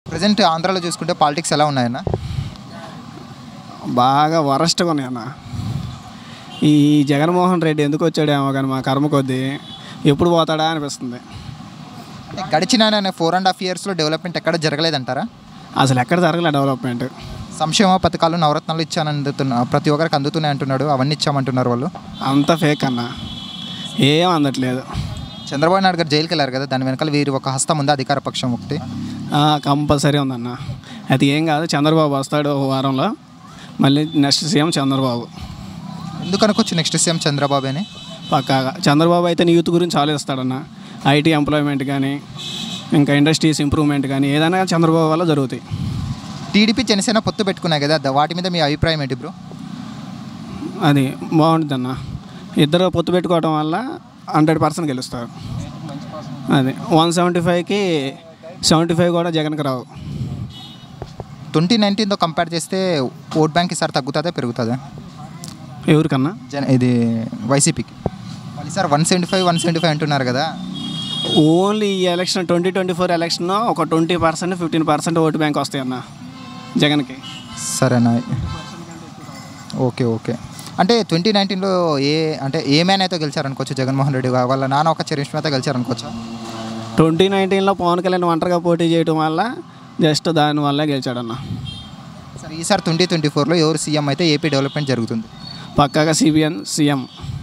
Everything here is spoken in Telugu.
ప్రజెంట్ ఆంధ్రాలో చూసుకుంటే పాలిటిక్స్ ఎలా ఉన్నాయన్న బాగా వరస్ట్గా ఉన్నాయి అన్న ఈ జగన్మోహన్ రెడ్డి ఎందుకు వచ్చాడేమో కానీ మా కర్మ కొద్దీ ఎప్పుడు పోతాడా అనిపిస్తుంది అంటే గడిచిన ఫోర్ అండ్ హాఫ్ ఇయర్స్లో డెవలప్మెంట్ ఎక్కడ జరగలేదంటారా అసలు ఎక్కడ జరగలే డెవలప్మెంట్ సంక్షేమ పథకాలు నవరత్నాలు ఇచ్చాను అందుతున్నా ప్రతి ఒక్కరికి అందుతున్నాయి అంటున్నాడు అవన్నీ ఇచ్చామంటున్నారు వాళ్ళు అంతా ఫేక్ అన్న ఏం అందట్లేదు చంద్రబాబు నాయుడు గారు జైలుకి వెళ్ళారు కదా దాని వెనకాల వీరి ఒక హస్తం ఉంది అధికార పక్షం ఒకటి కంపల్సరీ ఉందన్న అది ఏం కాదు చంద్రబాబు వస్తాడు ఒక వారంలో మళ్ళీ నెక్స్ట్ సీఎం చంద్రబాబు ఎందుకు అనుకోవచ్చు నెక్స్ట్ సీఎం చంద్రబాబు అని పక్కాగా చంద్రబాబు అయితే యూత్ గురించి ఆలోచిస్తాడన్న ఐటీ ఎంప్లాయ్మెంట్ కానీ ఇంకా ఇండస్ట్రీస్ ఇంప్రూవ్మెంట్ కానీ ఏదైనా చంద్రబాబు వల్ల జరుగుతాయి టీడీపీ జనసేన పొత్తు పెట్టుకున్నాయి కదా ద- వాటి మీద మీ అభిప్రాయం ఏంటి బ్రో అది బాగుంటుంది అన్న ఇద్దరు పొత్తు పెట్టుకోవడం వల్ల హండ్రెడ్ పర్సెంట్ గెలుస్తారు అది వన్ సెవెంటీ ఫైవ్కి సెవెంటీ ఫైవ్ కూడా జగన్కి రావు ట్వంటీ నైన్టీన్తో కంపేర్ చేస్తే ఓట్ బ్యాంక్ ఈసారి తగ్గుతుందా పెరుగుతుందా ఎవరికన్నా జన ఇది వైసీపీకి మళ్ళీ sir one seventy five one seventy five అంటున్నారు కదా ఓన్లీ ఈ election twenty twenty four election ఒక twenty percent fifteen percent vote bank వస్తాయి అన్న జగన్కి సరేనా ఓకే ఓకే అంటే ట్వంటీ నైన్టీన్లో ఏ అంటే ఏ మ్యాన్ అయితే గెలిచారనుకోవచ్చు జగన్మోహన్ రెడ్డి గా- వాళ్ళ నాన్న ఒక చరిష్మత గెలిచారనుకోవచ్చు ట్వంటీ నైన్టీన్లో పవన్ కళ్యాణ్ ఒంటరిగా పోటీ చేయడం వల్ల జస్ట్ దానివల్ల గెలిచాడన్న సరే ఈసారి ట్వంటీ ట్వంటీ ఫోర్లో ఎవరు సీఎం అయితే ఏపీ డెవలప్మెంట్ జరుగుతుంది పక్కాగా సిబిఎన్ సీఎం